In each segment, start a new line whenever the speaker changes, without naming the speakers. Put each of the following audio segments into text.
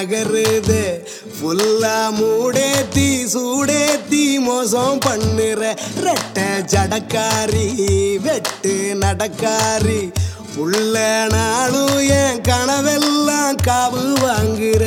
நகருது ஃபுல்லா மூடேத்தி சூடேத்தி மோசம் பண்ணுற ரெட்ட ஜடக்காரி வெட்டு நடக்காரி புள்ள நாளும் என் கனவெல்லாம் காவு வாங்குற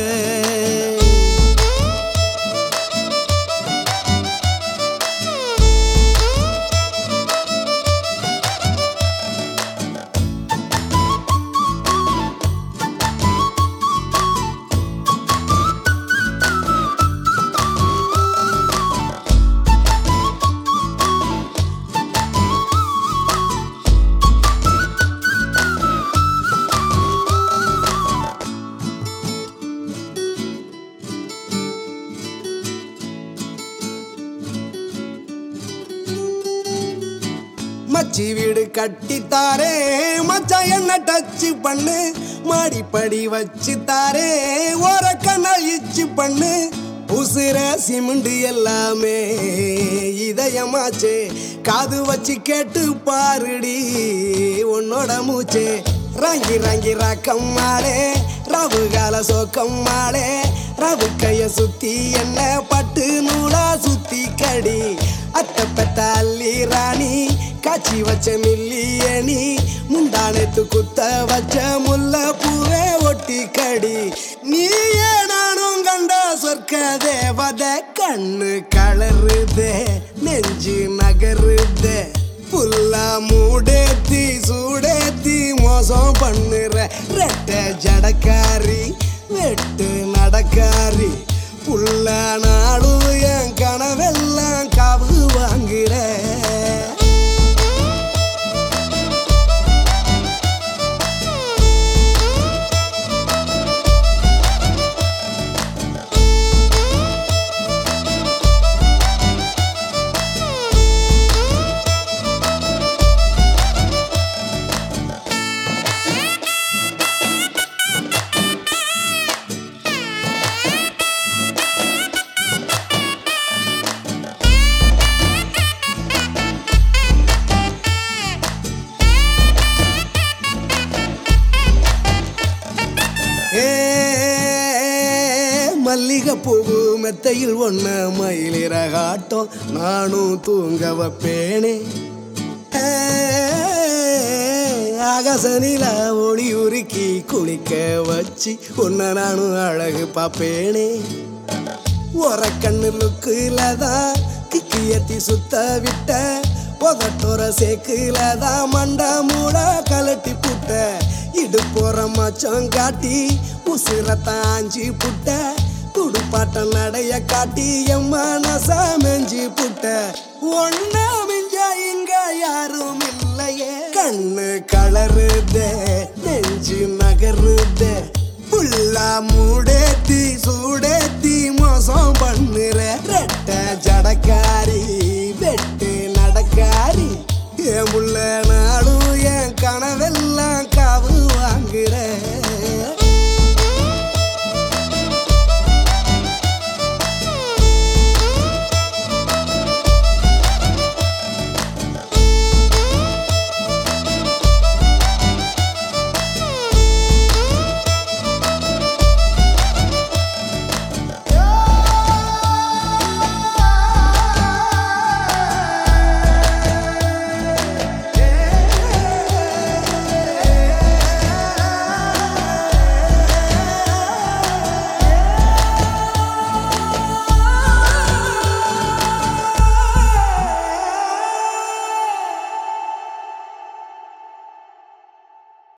மச்சி வீடு கட்டித்தாரே மச்சான் என்ன டச்சு பண்ணு மாடிப்படி வச்சு தாரே ஓரக்கண்ண இச்சு பண்ணு உசுர சிமெண்ட் எல்லாமே இதயமாச்சே காது வச்சு கேட்டு பாருடி உன்னோட மூச்சே ராங்கி ராங்கி ராக்கம் மாளே ரவு கால சோக்கம் மாளே ரவு கைய சுத்தி என்ன பட்டு நூலா சுத்தி கடி அத்த பெத்த அள்ளி ராணி காட்சி வச்ச மில்லியனி முந்தானத்து குத்த வச்ச முல்ல பூவே ஒட்டி கடி நீயே நானும் கண்ட சொர்க்க தேவத கண்ணு கலருதே நெஞ்சு நகருதே புல்லா மூடேத்தி சூடேத்தி மோசம் பண்ணுற ரெட்ட ஜடக்காரி வெட்டு நடக்காரி புள்ள நாடும் என் கனவெல்லாம் காவு வாங்குற ஏ மல்லிகை பூவு மெத்தையில் ஒன்ன மயிலிறகாட்டம் நானும் தூங்க வைப்பேனே ஏ, ஆகாசனில ஒளி உருக்கி குளிக்க வச்சு உன்னை நானும் அழகு பார்ப்பேனே ஒர கண்ணு லுக்குல தான் கிக்கி ஏத்தி சுத்த விட்ட புதட்டோர சேக்குல தான் மண்டை மூட கலட்டி புட்ட இடுப்போற மச்சம் காட்டி உசுர தாஞ்சி புட்ட துடுப்பாட்டம் நடைய காட்டி என் மனச மெஞ்சி புட்ட ஒன்ன மிஞ்ச இங்க யாரும் இல்லையே கண்ணு கலருதே நெஞ்சு நகருதே புல்லா மூடேத்தி சூடேத்தி மோசம் பண்ணுற